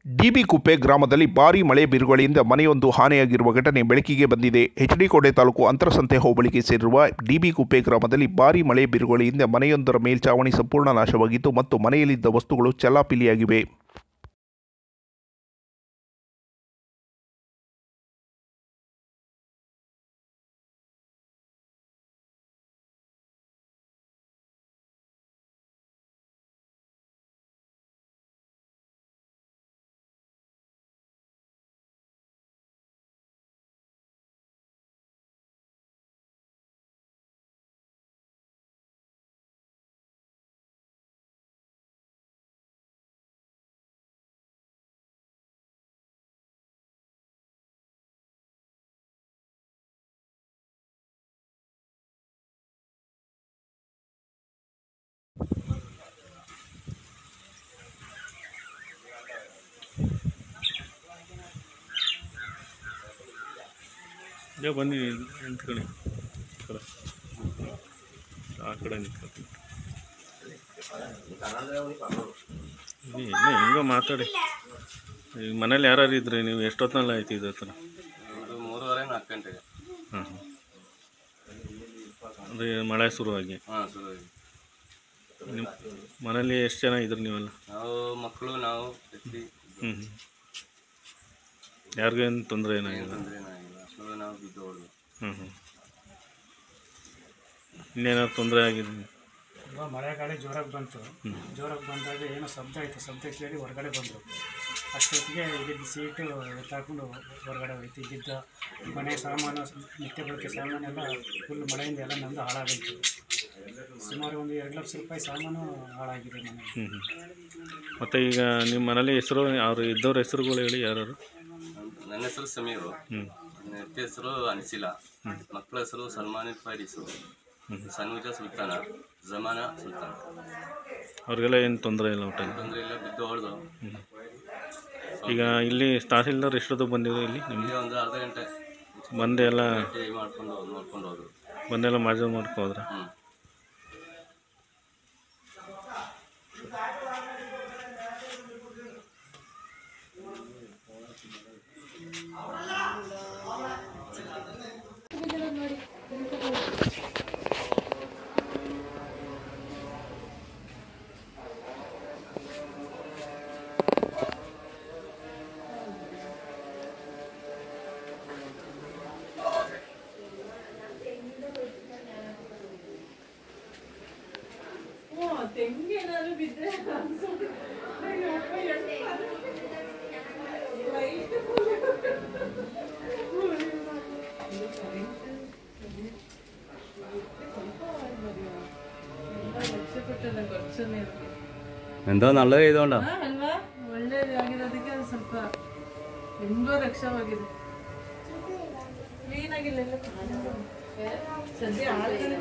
DB ಕುಪ್ಪೆ ಗ್ರಾಮದಲ್ಲಿ ಭಾರೀ ಮಳೆ ಬಿರುಗಾಳಿಯಿಂದ ಮನೆಯೊಂದು ಹಾನಿಯಾಗಿರುವ ಘಟನೆ ಬೆಳಕಿಗೆ ಬಂದಿದೆ ಎಚ್ಡಿಕೋಟೆ ತಾಲೂಕು ಅಂತರಸಂತೆ ಹೋಬಳಿಗೆ ಸೇರಿರುವ ಡಿಬಿ ಕುಪ್ಪೆ ಗ್ರಾಮದಲ್ಲಿ ಭಾರೀ ಮಳೆ ಬಿರುಗಾಳಿಯಿಂದ ಮನೆಯೊಂದರ ಮೇಲ್ಛಾವಣಿ ಸಂಪೂರ್ಣ ನಾಶವಾಗಿದ್ದು ಮತ್ತು ಮನೆಯಲ್ಲಿದ್ದ ವಸ್ತುಗಳು ಚೆಲ್ಲಾಪಿಲ್ಲಿಯಾಗಿವೆ ಇದೇ ಬನ್ನಿ ನಿಂತ್ಕೊಳ್ಳಿ ಈ ಕಡೆ. ಆ ಕಡೆ ನಿಂತ್ಕೊಳ್ಳಿ ಇಲ್ಲಿ ಇಲ್ಲೇ ಹೆಂಗೋ ಮಾತಾಡಿ ಈಗ ಮನೇಲಿ ಯಾರ್ಯಾರು ಇದ್ರಿ ನೀವು ಎಷ್ಟೊತ್ತಿನಲ್ಲಿ ಆಯ್ತು ಇದು ಹತ್ರ ಒಂದು ಮೂರುವರೆ ನಾಲ್ಕು ಗಂಟೆಗೆ ಹಾಂ ಹಾಂ ಅದೇ ಮಳೆ ಶುರುವಾಗಿ ಹಾಂ ಶುರು ನಿಮ್ಮ ಮನೇಲಿ ಎಷ್ಟು ಜನ ಇದ್ರಿ ನೀವೆಲ್ಲ ನಾವು ಮಕ್ಕಳು ನಾವು ಎತ್ತಿ ಹ್ಞೂ ಹ್ಞೂ ಯಾರಿಗೇನು ತೊಂದರೆ ಏನಾಗಿಲ್ಲ ತೊಂದರೆ ಏನಾಗಿಲ್ಲ ಅಷ್ಟೊಳಗೆ ನಾವು ಬಿದ್ದು ಹೊಡೆದು ಹ್ಞೂ ಹ್ಞೂ ಇನ್ನೇನಾದ್ರು ತೊಂದರೆ ಆಗಿದೆ ತುಂಬ ಮಳೆ ಗಾಳಿ ಜೋರಾಗಿ ಬಂತು ಹ್ಮ್. ಜೋರಾಗಿ ಬಂದಾಗ ಏನೋ ಶಬ್ದ ಆಯಿತು ಶಬ್ದ ಕೇಳಿ ಹೊರಗಡೆ ಬಂದರು ಅಷ್ಟೊತ್ತಿಗೆ ಇಲ್ಲಿದ್ದ ಸೀಟು ಎತ್ತಾಕೊಂಡು ಹೊರಗಡೆ ಹೋಯ್ತು ಇಲ್ಲಿದ್ದ ಮನೆ ಸಾಮಾನು ನಿತ್ಯ ಬಳಕೆ ಸಾಮಾನೆಲ್ಲ ಫುಲ್ ಮಳೆಯಿಂದ ಎಲ್ಲ ನಮ್ಮದು ಹಾಳಾಗೋಯ್ತು ಸುಮಾರು ಒಂದು ಎರಡು ಲಕ್ಷ ರೂಪಾಯಿ ಸಾಮಾನು ಹಾಳಾಗಿದೆ ಮನೆ ಹ್ಞೂ ಹ್ಞೂ ಮತ್ತು ಈಗ ನಿಮ್ಮ ಮನೇಲಿ ಹೆಸರು ಅವ್ರು ಇದ್ದವ್ರ ಹೆಸರುಗಳು ಹೇಳಿ ಯಾರು ನನ್ನ ಹೆಸರು ಸಮೀರು ಹ್ಞೂ ನನ್ನ ಹೆತ್ತಿ ಹೆಸರು ಅನಿಸಿಲ್ಲ ಮಕ್ಕಳ ಹೆಸರು ಸಲ್ಮಾನ್ ಫೈರಿಸು ಸನ್ವಿಜ ಸುಲ್ತಾನ ಜಮಾನ ಸುಲ್ತಾನ ಅವ್ರಿಗೆಲ್ಲ ಏನು ತೊಂದರೆ ಇಲ್ಲ ಒಟ್ಟಲ್ಲಿ ತೊಂದರೆ ಇಲ್ಲ ಬಿದ್ದು ಹೊಡೆದು ಈಗ ಇಲ್ಲಿ ತಹಸೀಲ್ದಾರ್ ಎಷ್ಟೊತ್ತಿಗೆ ಬಂದಿದ್ರು ಇಲ್ಲಿ ನಿಮಗೆ ಇಲ್ಲಿ ಒಂದು ಅರ್ಧ ಗಂಟೆ ಬಂದೆ ಎಲ್ಲ ಟೀ ಮಾಡ್ಕೊಂಡು ನೋಡ್ಕೊಂಡು ಹೋದ್ರು ಬಂದೆಲ್ಲ ಮಾಜು ಮಾಡ್ಕೋದ್ರ ಹ್ಞೂ ತೆಂಗೇನಾದ್ರು ಬಿದ್ದರೆ എന്തോ നല്ലത് ചെയ്തോണ്ടാ ಅಲ್ವಾ ಒಳ್ಳೇದಾಗಿರೋದಕ್ಕೆ ಅದು ಸ್ವಲ್ಪ ಹೆಂಗೋ ರಕ್ಷವಾಗಿದೆ ಕ್ಲೀನ್ ಆಗಿಲ್ಲ ಎಲ್ಲ ಸದ್ಯ ಆಳುಗಳು